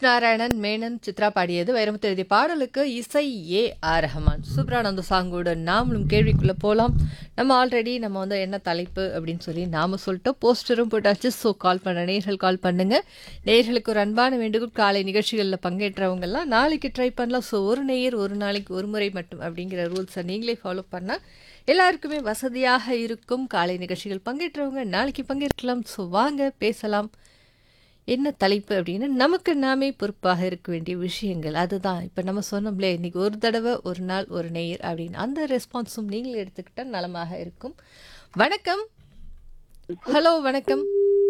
நாராயணன் மேனன் சித்ரா பாடியது வைரமுத்து எழுதிய பாடலுக்கு இசை ஏ ஆர் ரஹ்மான் சூப்பரானந்த சாங்கோட நாமளும் கேள்விக்குள்ளே போகலாம் நம்ம ஆல்ரெடி நம்ம வந்து என்ன தலைப்பு அப்படின்னு சொல்லி நாம சொல்லிட்டோம் போஸ்டரும் போட்டாச்சு ஸோ கால் பண்ண நேர்கள் கால் பண்ணுங்க நேர்களுக்கு ஒரு அன்பான வேண்டுகோள் காலை நிகழ்ச்சிகளில் பங்கேற்றவங்கெல்லாம் நாளைக்கு ட்ரை பண்ணலாம் ஸோ ஒரு நேயர் ஒரு நாளைக்கு ஒரு முறை மட்டும் அப்படிங்கிற ரூல்ஸை நீங்களே ஃபாலோ பண்ணால் எல்லாருக்குமே வசதியாக இருக்கும் காலை நிகழ்ச்சிகள் பங்கேற்றவங்க நாளைக்கு பங்கேற்கலாம் ஸோ வாங்க பேசலாம் என்ன தலைப்பு அப்படின்னு நமக்கு நாமே பொறுப்பாக இருக்க வேண்டிய விஷயங்கள் அதுதான் இப்போ நம்ம சொன்னோம்ல இன்னைக்கு ஒரு தடவை ஒரு நாள் ஒரு நேயர் அப்படின்னு அந்த ரெஸ்பான்ஸும் நீங்கள் எடுத்துக்கிட்டால் நலமாக இருக்கும் வணக்கம் ஹலோ வணக்கம்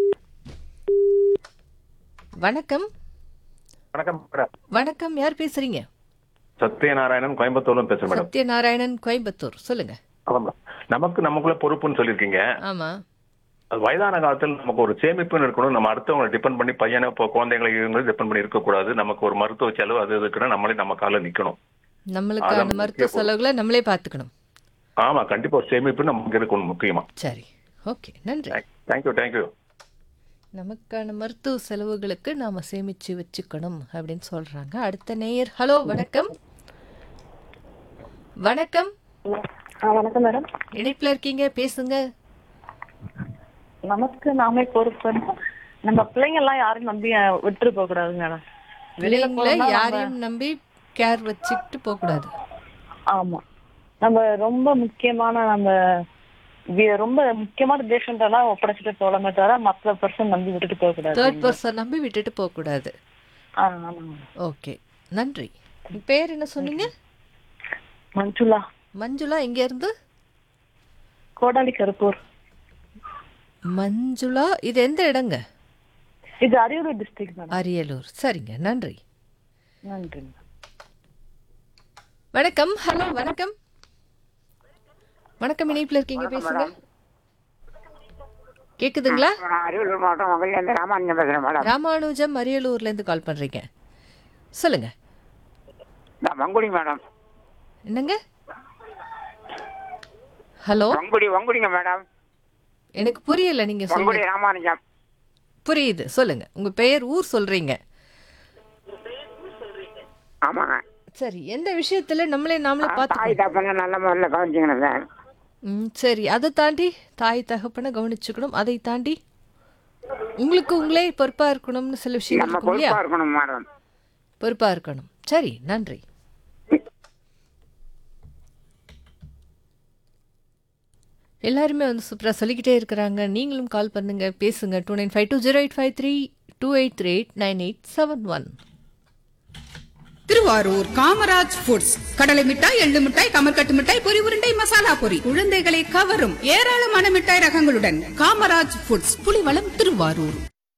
வணக்கம் வணக்கம் மேடம் வணக்கம் யார் பேசுறீங்க சத்யநாராயணன் கோயம்புத்தூர்ல பேசுறேன் மேடம் சத்யநாராயணன் கோயம்புத்தூர் சொல்லுங்க ஆமாம் மேடம். நமக்கு நமக்குள்ள பொறுப்புன்னு சொல்லியிருக்கீங்க ஆமா அது வயதான காலத்தில் நமக்கு ஒரு சேமிப்புன்னு இருக்கணும் நம்ம அடுத்தவங்களை டிபெண்ட் பண்ணி பையனை இப்போ குழந்தைங்களை இவங்களை டிபெண்ட் பண்ணி இருக்கக்கூடாது நமக்கு ஒரு மருத்துவ செலவு அது இதுக்குன்னா நம்மளே நம்ம காலில் நிக்கணும் நம்மளுக்கான அதான் மருத்துவ முக்கிய செலவுகளை நம்மளே பார்த்துக்கணும் ஆமா கண்டிப்பா ஒரு சேமிப்பு நமக்கு இருக்கணும் முக்கியமா சரி ஓகே நன்றி தேங்க்யூ தேங்க்யூ நமக்கான மருத்துவ செலவுகளுக்கு நாம சேமிச்சு வச்சுக்கணும் அப்படின்னு சொல்றாங்க அடுத்த நேயர் ஹலோ வணக்கம் வணக்கம் ஆ வணக்கம் மேடம் இணைப்புல இருக்கீங்க பேசுங்க நமக்கு நாமே பொறுப்புன்னா நம்ம பிள்ளைங்க எல்லாம் யாரும் நம்பி அஹ், விட்டுட்டு போக கூடாது மேடம் வெளியில பிள்ளைங்கள போனா நம்ம- யாரையும் நம்பி கேர் வச்சுக்கிட்டு போக கூடாது ஆமா நம்ம ரொம்ப முக்கியமான நம்ம வி- ரொம்ப முக்கியமான பேஷண்ட் எல்லாம் ஒப்படைச்சிட்டு போகலாமே தவிர மற்ற பர்சன் நம்பி விட்டுட்டு போக கூடாது தேர்ட் பர்சன் நம்பி விட்டுட்டு போக கூடாது ஆ, ஆமா ஓகே நன்றி உங்க பேர் என்ன சொன்னீங்க மஞ்சுளா மஞ்சுளா எங்க இருந்து கோடாலி கருப்பூர் மஞ்சுளா இது எந்த இடங்க இது அரியலூர் டிஸ்ட்ரிக்ட் மேடம் அரியலூர் சரிங்க நன்றி நன்றி மேடம் வணக்கம் ஹலோ வணக்கம் வணக்கம் இணைப்புல இருக்கீங்க பேசுங்க கேக்குதுங்களா நான் அரியலூர் மாவட்டம் மகளிர்லேருந்து ராமானுஜம் பேசுகிறேன் மேடம் ராமானுஜம் அரியலூர்ல இருந்து கால் பண்றீங்க சொல்லுங்க நான் மங்குடி மேடம் என்னங்க ஹலோ வங்குடி வங்குடிங்க மேடம் எனக்கு புரியல நீங்க வங்குடி சொல்லுங்க ராமானுஜம் புரியுது சொல்லுங்க உங்க பெயர் ஊர் சொல்றீங்க ஆமாங்க சரி எந்த விஷயத்துல நம்மளே நாமளே தாய் பார்த்து தப்பன நல்ல முறையில் கவனிச்சிக்கணும் சார் ம் சரி அதை தாண்டி தாய் தகப்பனை கவனிச்சுக்கணும் அதை தாண்டி உங்களுக்கு உங்களே பொறுப்பா இருக்கணும்னு சில விஷயங்கள் நம்ம இருக்கும் இல்லையா பொறுப்பாக இருக்கணும் மேடம் பொறுப்பா இருக்கணும் சரி நன்றி எல்லாருமே வந்து சூப்பராக சொல்லிக்கிட்டே இருக்கிறாங்க நீங்களும் கால் பண்ணுங்க பேசுங்க two nine five two zero eight five three two eight three eight nine eight seven one Thiruvarur Kamaraj foods கடலை மிட்டாய் எள்ளு மிட்டாய் கமர்கட்டு மிட்டாய் பொரி உருண்டை மசாலா பொரி குழந்தைகளை கவரும் ஏராளமான மிட்டாய் ரகங்களுடன் காமராஜ் ஃபுட்ஸ் புலிவளம் திருவாரூர்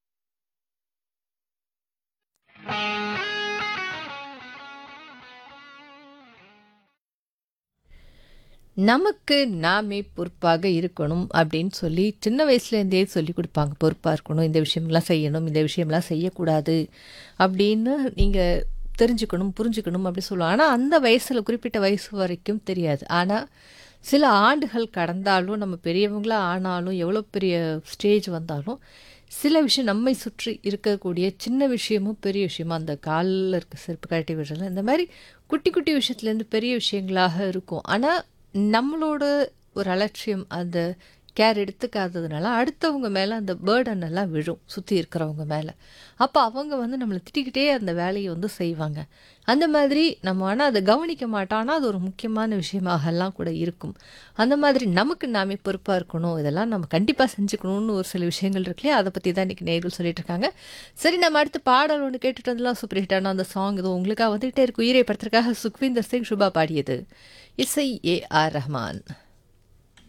நமக்கு நாமே பொறுப்பாக இருக்கணும் அப்படின்னு சொல்லி சின்ன வயசுலேருந்தே சொல்லி கொடுப்பாங்க பொறுப்பாக இருக்கணும் இந்த விஷயம்லாம் செய்யணும் இந்த விஷயம்லாம் செய்யக்கூடாது அப்படின்னு நீங்கள் தெரிஞ்சுக்கணும் புரிஞ்சுக்கணும் அப்படி சொல்லுவாங்க ஆனால் அந்த வயசில் குறிப்பிட்ட வயசு வரைக்கும் தெரியாது ஆனால் சில ஆண்டுகள் கடந்தாலும் நம்ம பெரியவங்களா ஆனாலும் எவ்வளோ பெரிய ஸ்டேஜ் வந்தாலும் சில விஷயம் நம்மை சுற்றி இருக்கக்கூடிய சின்ன விஷயமும் பெரிய விஷயமும் அந்த காலில் இருக்க செருப்பு கழட்டி விடுறதுல இந்த மாதிரி குட்டி குட்டி விஷயத்துலேருந்து பெரிய விஷயங்களாக இருக்கும் ஆனால் நம்மளோட ஒரு அலட்சியம் அந்த கேர் எடுத்துக்காததுனால அடுத்தவங்க மேலே அந்த பேர்டன் எல்லாம் விழும் சுற்றி இருக்கிறவங்க மேலே அப்போ அவங்க வந்து நம்மளை திட்டிக்கிட்டே அந்த வேலையை வந்து செய்வாங்க அந்த மாதிரி நம்ம ஆனால் அதை கவனிக்க மாட்டோம் ஆனால் அது ஒரு முக்கியமான விஷயமாகலாம் கூட இருக்கும் அந்த மாதிரி நமக்கு நாமே பொறுப்பாக இருக்கணும் இதெல்லாம் நம்ம கண்டிப்பாக செஞ்சுக்கணும்னு ஒரு சில விஷயங்கள் இருக்கு இல்லையா அதை பற்றி தான் இன்றைக்கி நேர்கள் சொல்லிட்டு இருக்காங்க சரி நம்ம அடுத்து பாடல் ஒன்று கேட்டுட்டு வந்துலாம் சூப்பர் ஹிட்டான அந்த சாங் இது உங்களுக்காக வந்துகிட்டே இருக்கு உயிரை படத்திற்காக சுக்விந்தர் சிங் சுபா பாடியது இசை ஏ ஆர் ரஹ்மான்